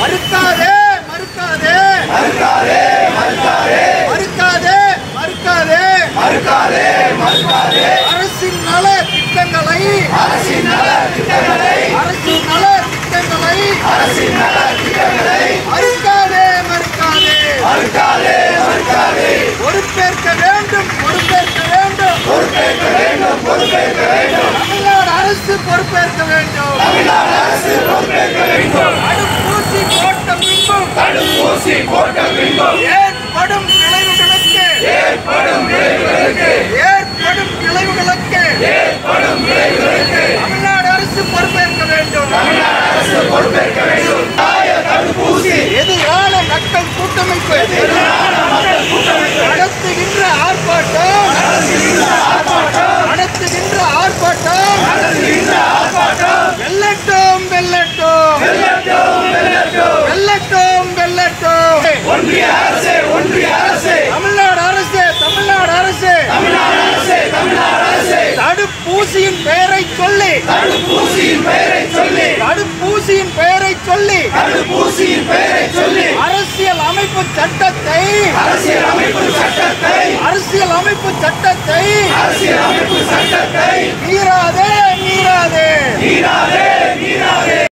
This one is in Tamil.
மறுக்காதே மறுக்காதே மறுக்காதே மறுக்காதே மறுக்காதே மறுக்காதே மறுக்காதே மறுக்காதே அரசின் நல திட்டங்களை அரசின் நல திட்டங்களை அரசின் நல திட்டங்களை அரசின் நல திட்டங்களை மறுக்காதே மறுக்காதே மறுக்காதே மறுக்காதே பொறுப்பேற்க வேண்டும் பொறுப்பேற்க வேண்டும் பொறுப்பேற்க வேண்டும் பொறுப்பேற்க வேண்டும் தமிழ்நாடு அரசு பொறுப்பேற்க வேண்டும் தமிழ்நாடு அரசு பொறுப்பேற்க வேண்டும் தடுப்பூசி போட்ட பின்பும் தடுப்பூசி போட்ட பின்பும் ஏற்படும் விளைவுகளுக்கு ஏற்படும் விளைவுகளுக்கு ஏற்படும் விளைவுகளுக்கு ஏற்படும் விளைவுகளுக்கு தமிழ்நாடு அரசு பொறுப்பேற்க வேண்டும் தமிழ்நாடு அரசு பொறுப்பேற்க வேண்டும் தாய தடுப்பூசி எதிரான மக்கள் கூட்டமைப்பு நடத்துகின்ற ஆர்ப்பாட்டம் நடத்துகின்ற ஆர்ப்பாட்டம் வெல்லட்டும் வெல்லட்டும் வெல்லட்டும் வெல்லட்டும் வெல்லட்டும் வெல்லட்டும் ஒன்றிய அரசே ஒன்றிய அரசே தமிழ்நாடு அரசு தமிழ்நாடு அரசு தமிழ்நாடு அரசே தமிழ்நாடு அரசே தடுப்பூசியின் பெயரை சொல்லி தடுப்பூசியின் பெயரை சொல்லி தடுப்பூசியின் பெயரை சொல்லி தடுப்பூசியின் பெயரை சொல்லி அரசியல் அமைப்பு சட்டத்தை அரசியல் அமைப்பு சட்டத்தை அரசியல் அமைப்பு சட்டத்தை அரசியல் அமைப்பு சட்டத்தை மீறாதே மீறாதே மீறாதே மீறாதே